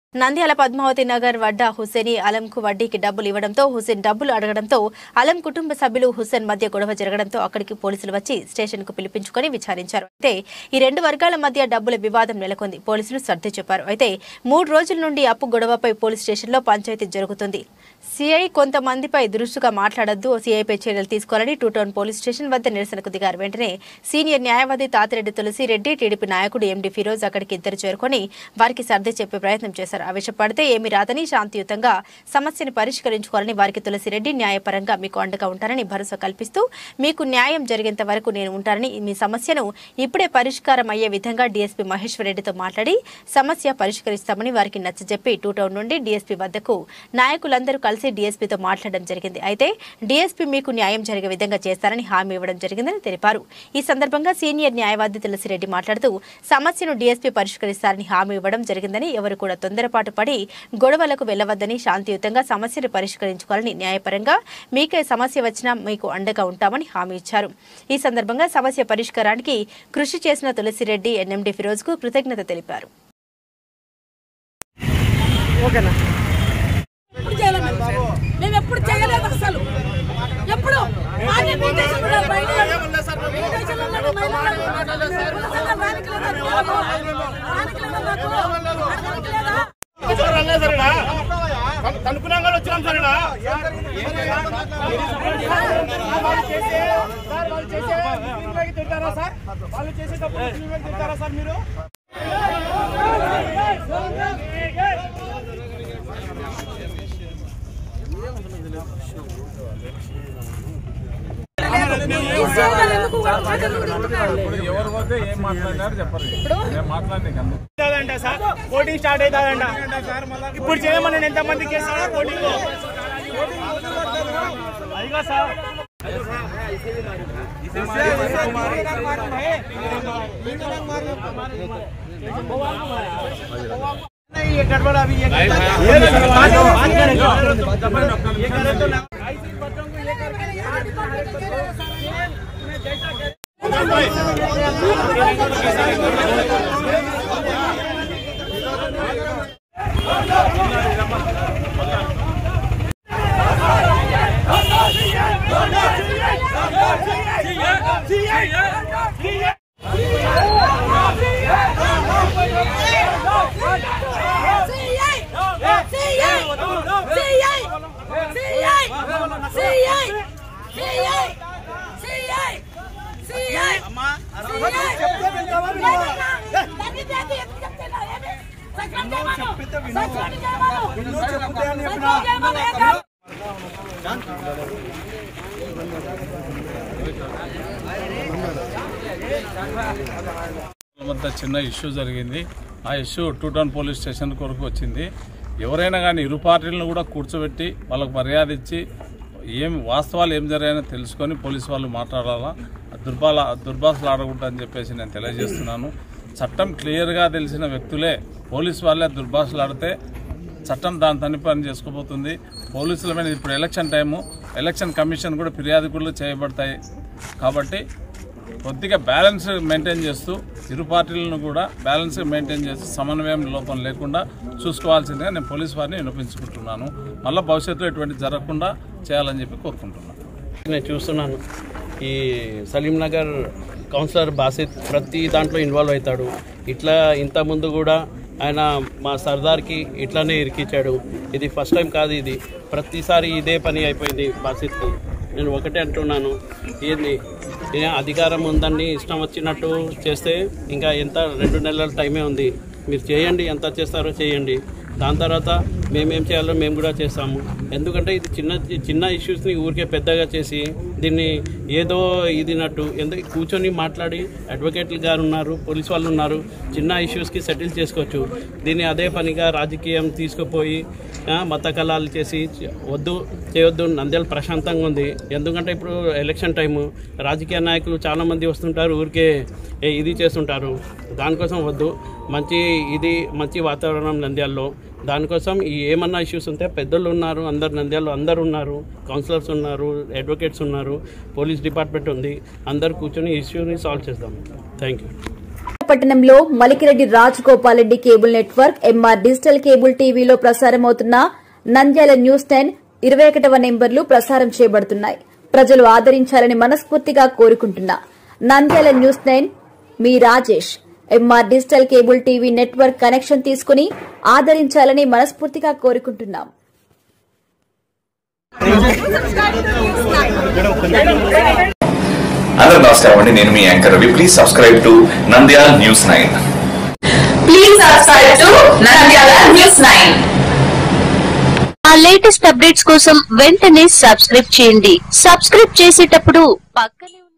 నంద్యాల పద్మావతి నగర్ వడ్డ హుసేని అలంకు వడ్డీకి డబ్బులు ఇవ్వడంతో హుసేన్ డబ్బులు అడగడంతో అలం కుటుంబ సభ్యులు హుసేన్ మధ్య గొడవ జరగడంతో అక్కడికి పోలీసులు వచ్చి స్టేషన్ కు పిలిపించుకొని విచారించారు అయితే ఈ రెండు వర్గాల మధ్య డబ్బుల వివాదం నెలకొంది పోలీసులు సర్ది చెప్పారు అయితే మూడు రోజుల నుండి అప్పు గొడవపై పోలీస్ స్టేషన్లో పంచాయతీ జరుగుతుంది సిఐ కొంతమందిపై దురుసుగా మాట్లాడొద్దు సిఐపై చర్యలు తీసుకోవాలని టూ టౌన్ పోలీస్ స్టేషన్ వద్ద నిరసనకు దిగారు వెంటనే సీనియర్ న్యాయవాది తాతిరెడ్డి తులసిరెడ్డి టీడీపీ నాయకుడు ఎండి ఫిరోజ్ అక్కడికి ఇద్దరు చేరుకొని వారికి సర్ది చెప్పే ప్రయత్నం చేశారు ఆవేశపడితే ఏమీ రాదని శాంతియుతంగా సమస్యను పరిష్కరించుకోవాలని వారికి తులసిరెడ్డి న్యాయపరంగా మీకు అండగా ఉంటారని భరోసా కల్పిస్తూ మీకు న్యాయం జరిగేంత వరకు నేను ఉంటానని మీ సమస్యను ఇప్పుడే పరిష్కారం అయ్యే విధంగా డీఎస్పీ మహేశ్వర్ రెడ్డితో మాట్లాడి సమస్య పరిష్కరిస్తామని వారికి నచ్చజెప్పి టూ టౌన్ నుండి డీఎస్పీ వద్దకు నాయకులందరూ కలిసి డీఎస్పీతో మాట్లాడడం జరిగింది అయితే డీఎస్పీ మీకు న్యాయం జరిగే విధంగా చేస్తారని హామీ ఇవ్వడం జరిగిందని తెలిపారు ఈ సందర్భంగా సీనియర్ న్యాయవాది తులసిరెడ్డి మాట్లాడుతూ సమస్యను డీఎస్పీ పరిష్కరిస్తారని హామీ ఇవ్వడం జరిగిందని ఎవరు కూడా తొందరపాటు పడి గొడవలకు వెళ్లవద్దని శాంతియుతంగా సమస్యను పరిష్కరించుకోవాలని న్యాయపరంగా మీకే సమస్య వచ్చినా మీకు అండగా ఉంటామని హామీ ఇచ్చారు ఈ సందర్భంగా సమస్య పరిష్కారానికి కృషి చేసిన తులసిరెడ్డి ఎన్ఎండి ఫిరోజ్ కు కృతజ్ఞత తెలిపారు ఓకేనా ఎప్పుడు చేయలేదు మేము ఎప్పుడు చేయలేదు అసలు ఎప్పుడు మాది మీ దేశంలో బయట మీ దేశంలో ఉన్న మహిళలు పులసంగా రానికలేదా మాకు? రానికలేదా మాకు? రానికలేదా? కనుక్కున్నాం కానీ వచ్చినాం సరేనా వాళ్ళు చేసే సార్ వాళ్ళు చేసే మీటింగ్లోకి తింటారా సార్ వాళ్ళు చేసేటప్పుడు మీటింగ్లోకి తింటారా సార్ మీరు ఈ సేవలు ఎందుకు ప్రజలు తింటున్నారు? ఎవరు పోతే ఏం మాట్లాడినారు చెప్పరు నేను మాట్లాడి అందుకు అవుతుందంట సార్ కోటింగ్ స్టార్ట్ అవుతుందంట ఇప్పుడు చేయమని ఎంత మందికి చేస్తారా కోటింగ్ అదిగా సార్ ये गड़बड़ अभी ये ये करे तो ना చెప్తే మధ్య చిన్న ఇష్యూ జరిగింది ఆ issue two town police station కొరకు వచ్చింది ఎవరైనా కానీ ఇరు పార్టీలను కూడా కూర్చోబెట్టి వాళ్ళకు మర్యాద ఇచ్చి ఏం వాస్తవాలు ఏం జరిగాయో తెలుసుకొని పోలీసు వాళ్ళు మాట్లాడాలా దుర్బాల దుర్భాషలు ఆడకూడదు అని చెప్పేసి నేను తెలియజేస్తున్నాను చట్టం క్లియర్గా తెలిసిన వ్యక్తులే పోలీసు వాళ్ళే దుర్భాషలు ఆడితే చట్టం దాని తని పని చేసుకోబోతుంది పోలీసుల మీద ఇప్పుడు ఎలక్షన్ టైము ఎలక్షన్ కమిషన్ కూడా ఫిర్యాదుకులు చేయబడతాయి కాబట్టి కొద్దిగా బ్యాలెన్స్ మెయింటైన్ చేస్తూ ఇరు పార్టీలను కూడా బ్యాలెన్స్ మెయింటైన్ చేస్తూ సమన్వయం లోపం లేకుండా చూసుకోవాల్సిందిగా నేను పోలీస్ వారిని వినిపించుకుంటున్నాను మళ్ళీ భవిష్యత్తులో ఎటువంటి జరగకుండా చేయాలని చెప్పి కోరుకుంటున్నాను నేను చూస్తున్నాను ఈ సలీం నగర్ కౌన్సిలర్ బాసిత్ ప్రతి దాంట్లో ఇన్వాల్వ్ అవుతాడు ఇట్లా ఇంత ముందు కూడా ఆయన మా సర్దార్కి ఇట్లానే ఇరికిచ్చాడు ఇది ఫస్ట్ టైం కాదు ఇది ప్రతిసారి ఇదే పని అయిపోయింది బాసిత్కి నేను ఒకటే అంటున్నాను ఏంది ఏ అధికారం ఉందని ఇష్టం వచ్చినట్టు చేస్తే ఇంకా ఎంత రెండు నెలల టైమే ఉంది మీరు చేయండి ఎంత చేస్తారో చేయండి దాని తర్వాత మేమేం చేయాలో మేము కూడా చేస్తాము ఎందుకంటే ఇది చిన్న చిన్న ఇష్యూస్ని ఊరికే పెద్దగా చేసి దీన్ని ఏదో ఇదినట్టు ఎందుకు కూర్చొని మాట్లాడి అడ్వకేట్లు గారు ఉన్నారు పోలీస్ వాళ్ళు ఉన్నారు చిన్న ఇష్యూస్కి సెటిల్ చేసుకోవచ్చు దీన్ని అదే పనిగా రాజకీయం తీసుకుపోయి ఆ, మత కళాలు చేసి చ- వద్దు చేయొద్దు నంద్యాల ప్రశాంతంగా ఉంది ఎందుకంటే ఇప్పుడు ఎలక్షన్ టైము రాజకీయ నాయకులు చాలామంది వస్తుంటారు ఊరికే ఏ, ఇది చేస్తుంటారు దానికోసం వద్దు మంచి ఇది మంచి వాతావరణం నంద్యాలలో దానికోసం ఈ ఏమన్నా ఇష్యూస్ ఉంటే పెద్దలు ఉన్నారు అందరు నంద్యాలలో అందరు ఉన్నారు కౌన్సిలర్స్ ఉన్నారు అడ్వకేట్స్ ఉన్నారు పోలీస్ డిపార్ట్మెంట్ ఉంది అందరు కూర్చొని ఇష్యూని సాల్వ్ చేద్దాం థ్యాంక్ యూ పట్టణంలో Malikireddy Rajagopal Reddy cable network MR digital cable టీవీలో ప్రసారమవుతున్న నంద్యాల న్యూస్ టెన్ ఇరవై ఒకటవ నెంబర్లు ప్రసారం చేయబడుతున్నాయి ప్రజలు ఆదరించాలని మనస్ఫూర్తిగా కోరుకుంటున్నా నంద్యాల న్యూస్ టెన్ మీ Rajesh MR digital cable TV network connection తీసుకుని ఆదరించాలని మనస్ఫూర్తిగా కోరుకుంటున్నాం అందరూ నమస్కారం అండి నేను మీ anchor Ravi please subscribe to Nandyala news nine Please subscribe to Nandyala News 9. ఆ లేటెస్ట్ అప్డేట్స్ కోసం వెంటనే సబ్స్క్రైబ్ చేయండి సబ్స్క్రైబ్ చేసేటప్పుడు పక్కనే ఉన్న